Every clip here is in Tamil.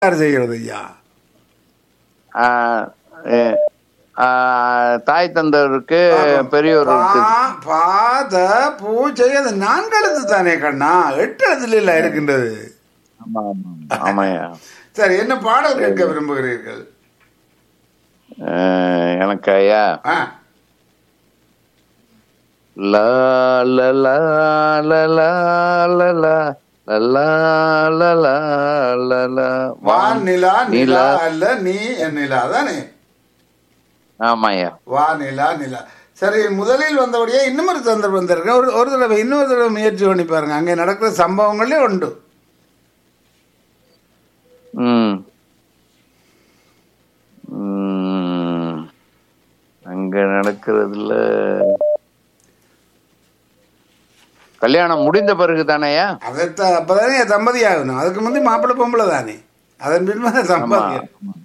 யார் செய்கிறது ஐயா ஆ, ஏ, ஆ, தாய் தந்தவருக்கு பெரியவருக்கு பா- பாத பூஜை அது நான்கு எழுத்து தானே கண்ணா எட்டு எழுத்துல இல்ல இருக்கின்றது ஆமா ஆமா ஆமாய்யா சரி என்ன பாடல் கேட்க விரும்புகிறீர்கள் ஆ, எனக்கு ஐயா ஆ, லா லா லா லா லா லா லா லா லா லா லா லா வான் நிலா நிலா நிலா. அல்ல நீ என் நிலா தானே ஆமாய்யா வா நிலா நிலா சரி முதலில் வந்தபடியே இன்னும் ஒரு சந்தர்ப்பம் வந்திருக்கேன் ஒரு ஒரு தடவை இன்னொரு தடவை முயற்சி பண்ணி பாருங்க அங்கே நடக்கிற சம்பவங்களே உண்டு ம் ம். அங்க நடக்கிறதுல கல்யாணம் முடிந்த பிறகு தானேயா அதைத்தான் அப்பதானே தம்பதி ஆகணும் அதுக்கு முந்தைய மாப்பிள்ளை பொம்பளை தானே அதன் பின்பு சம்பதி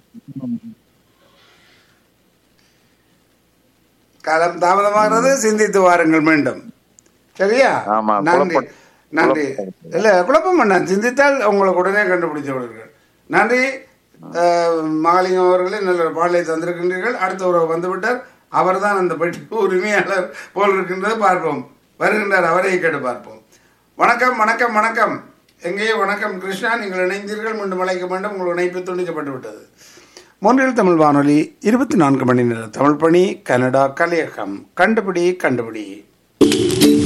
காலம் தாமதமாகிறது சிந்தித்து வாருங்கள் மீண்டும் சரியா ஆமா, நன்றி குழப்பம். நன்றி குழப்பம். இல்ல குழப்பம் வேண்டாம் சிந்தித்தால் உங்களுக்கு உடனே கண்டுபிடிச்சு விடுங்கள் நன்றி அஹ், மகாலிங்கம் அவர்களே நல்ல ஒரு பாடலை தந்திருக்கின்றீர்கள் அடுத்த உறவு வந்துவிட்டார் அவர்தான் அந்த பெட்டி உரிமையாளர் போல் இருக்கின்றது பார்ப்போம் வருகின்றார் அவரை கேட்டு பார்ப்போம் வணக்கம் வணக்கம் வணக்கம் எங்கே வணக்கம் கிருஷ்ணா நீங்கள் இணைந்தீர்கள் மீண்டும் அழைக்க வேண்டும் உங்கள் இணைப்பு துண்டிக்கப்பட்டு விட்டது மூன்றில் தமிழ் வானொலி இருபத்தி நான்கு மணி நேரம் தமிழ் பணி கனடா கலையகம் கண்டுபிடி கண்டுபிடி